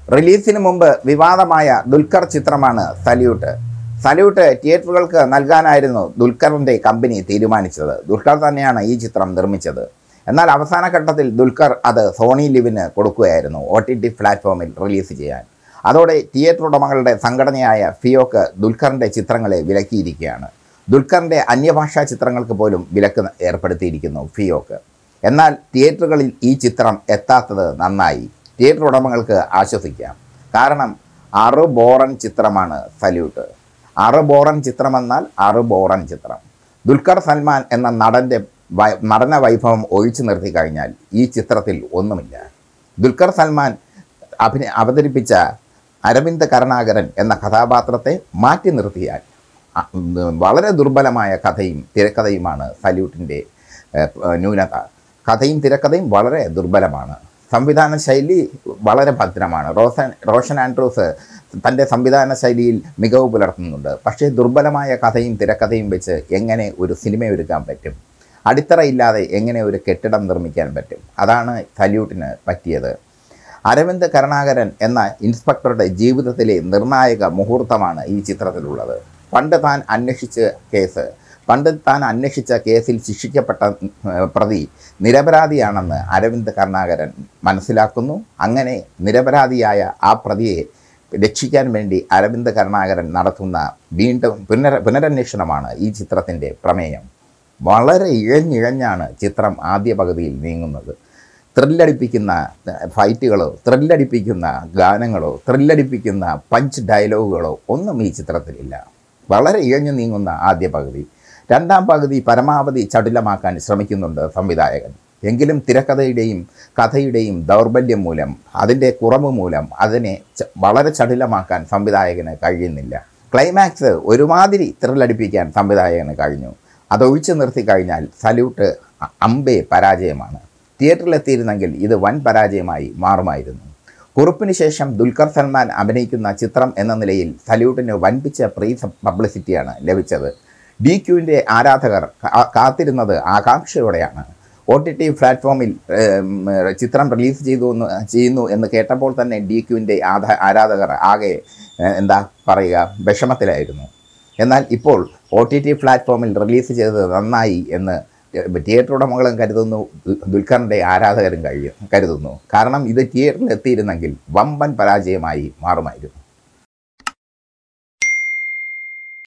റിലീസിന് മുമ്പ് വിവാദമായ ദുൽഖർ ചിത്രമാണ് സല്യൂട്ട് സല്യൂട്ട് തിയേറ്ററുകൾക്ക് നൽകാനായിരുന്നു ദുൽഖറിൻ്റെ കമ്പനി തീരുമാനിച്ചത് ദുൽഖർ തന്നെയാണ് ഈ ചിത്രം നിർമ്മിച്ചത് എന്നാൽ അവസാന ഘട്ടത്തിൽ ദുൽഖർ അത് സോണി ലിവിന് കൊടുക്കുകയായിരുന്നു ഒ ടി ടി പ്ലാറ്റ്ഫോമിൽ റിലീസ് ചെയ്യാൻ അതോടെ തിയേറ്റർ ഉടമകളുടെ സംഘടനയായ ഫിയോക്ക് ദുൽഖറിൻ്റെ ചിത്രങ്ങളെ വിലക്കിയിരിക്കുകയാണ് ദുൽഖറിൻ്റെ അന്യഭാഷാ ചിത്രങ്ങൾക്ക് പോലും വിലക്ക് ഏർപ്പെടുത്തിയിരിക്കുന്നു ഫിയോക്ക് എന്നാൽ തിയേറ്ററുകളിൽ ഈ ചിത്രം എത്താത്തത് നന്നായി തിയേറ്റർ ഉടമകൾക്ക് ആശ്വസിക്കാം കാരണം അറു ബോറൻ ചിത്രമാണ് സല്യൂട്ട് അറു ബോറൻ ചിത്രമെന്നാൽ അറു ബോറൻ ചിത്രം ദുൽഖർ സൽമാൻ എന്ന നടൻ്റെ വൈ- നടന വൈഭവം ഒഴിച്ചു നിർത്തി കഴിഞ്ഞാൽ ഈ ചിത്രത്തിൽ ഒന്നുമില്ല ദുൽഖർ സൽമാൻ അഭിന അവതരിപ്പിച്ച അരവിന്ദ് കരുണാകരൻ എന്ന കഥാപാത്രത്തെ മാറ്റി നിർത്തിയാൽ അ- ഉം, വളരെ ദുർബലമായ കഥയും തിരക്കഥയുമാണ് സല്യൂട്ടിൻ്റെ ഏഹ്, ന്യൂനത കഥയും തിരക്കഥയും വളരെ ദുർബലമാണ് സംവിധാന ശൈലി വളരെ ഭദ്രമാണ് റോഷൻ റോഷൻ ആൻഡ്രൂസ് തൻ്റെ സംവിധാന ശൈലിയിൽ മികവ് പുലർത്തുന്നുണ്ട് പക്ഷേ ദുർബലമായ കഥയും തിരക്കഥയും വെച്ച് എങ്ങനെ ഒരു സിനിമ ഒരുക്കാൻ പറ്റും അടിത്തറയില്ലാതെ എങ്ങനെ ഒരു കെട്ടിടം നിർമ്മിക്കാൻ പറ്റും അതാണ് സല്യൂട്ടിന് പറ്റിയത് അരവിന്ദ് കരുണാകരൻ എന്ന ഇൻസ്പെക്ടറുടെ ജീവിതത്തിലെ നിർണായക മുഹൂർത്തമാണ് ഈ ചിത്രത്തിലുള്ളത് പണ്ട് താൻ അന്വേഷിച്ച കേസ് പണ്ട് താൻ അന്വേഷിച്ച കേസിൽ ശിക്ഷിക്കപ്പെട്ട ഏഹ്, പ്രതി നിരപരാധിയാണെന്ന് അരവിന്ദ് കരുണാകരൻ മനസ്സിലാക്കുന്നു അങ്ങനെ നിരപരാധിയായ ആ പ്രതിയെ രക്ഷിക്കാൻ വേണ്ടി അരവിന്ദ് കരുണാകരൻ നടത്തുന്ന വീണ്ടും പുനര പുനരന്വേഷണമാണ് ഈ ചിത്രത്തിൻ്റെ പ്രമേയം വളരെ ഇഴഞ്ഞിഴഞ്ഞാണ് ചിത്രം ആദ്യ പകുതിയിൽ നീങ്ങുന്നത് ത്രില്ലടിപ്പിക്കുന്ന ഫൈറ്റുകളോ ത്രില്ലടിപ്പിക്കുന്ന ഗാനങ്ങളോ ത്രില്ലടിപ്പിക്കുന്ന പഞ്ച് ഡയലോഗുകളോ ഒന്നും ഈ ചിത്രത്തിലില്ല വളരെ ഇഴഞ്ഞു നീങ്ങുന്ന ആദ്യ പകുതി രണ്ടാം പകുതി പരമാവധി ചടുലമാക്കാൻ ശ്രമിക്കുന്നുണ്ട് സംവിധായകൻ എങ്കിലും തിരക്കഥയുടെയും കഥയുടെയും ദൗർബല്യം മൂലം അതിൻ്റെ കുറവ് മൂലം അതിനെ ച- വളരെ ചടുലമാക്കാൻ സംവിധായകന് കഴിയുന്നില്ല ക്ലൈമാക്സ് ഒരുമാതിരി ത്രില്ലടിപ്പിക്കാൻ സംവിധായകന് കഴിഞ്ഞു അതൊഴിച്ചു നിർത്തി കഴിഞ്ഞാൽ സല്യൂട്ട് അ- അമ്പേ പരാജയമാണ് തിയേറ്ററിലെത്തിയിരുന്നെങ്കിൽ ഇത് വൻ പരാജയമായി മാറുമായിരുന്നു കുറിപ്പിന് ശേഷം ദുൽഖർ സൽമാൻ അഭിനയിക്കുന്ന ചിത്രം എന്ന നിലയിൽ സല്യൂട്ടിന് വൻപിച്ച പ്രീ പബ്ലിസിറ്റിയാണ് ലഭിച്ചത് ഡി ക്യുവിൻ്റെ ആരാധകർ കാ- കാത്തിരുന്നത് ആകാംക്ഷയോടെയാണ് ഒ ടി ടി പ്ലാറ്റ്ഫോമിൽ ഏം, ചിത്രം റിലീസ് ചെയ്തു എന്ന് ചെയ്യുന്നു എന്ന് കേട്ടപ്പോൾ തന്നെ ഡി ക്യുവിൻ്റെ ആധാ ആരാധകർ ആകെ ഏഹ്, എന്താ പറയുക വിഷമത്തിലായിരുന്നു എന്നാൽ ഇപ്പോൾ ഒ ടി ടി പ്ലാറ്റ്ഫോമിൽ റിലീസ് ചെയ്തത് നന്നായി എന്ന് തിയേറ്റർ ഉടമകളും കരുതുന്നു ദു- ദുൽഖറിൻ്റെ ആരാധകരും കഴിയും കരുതുന്നു കാരണം ഇത് തിയേറ്ററിൽ എത്തിയിരുന്നെങ്കിൽ വമ്പൻ പരാജയമായി മാറുമായിരുന്നു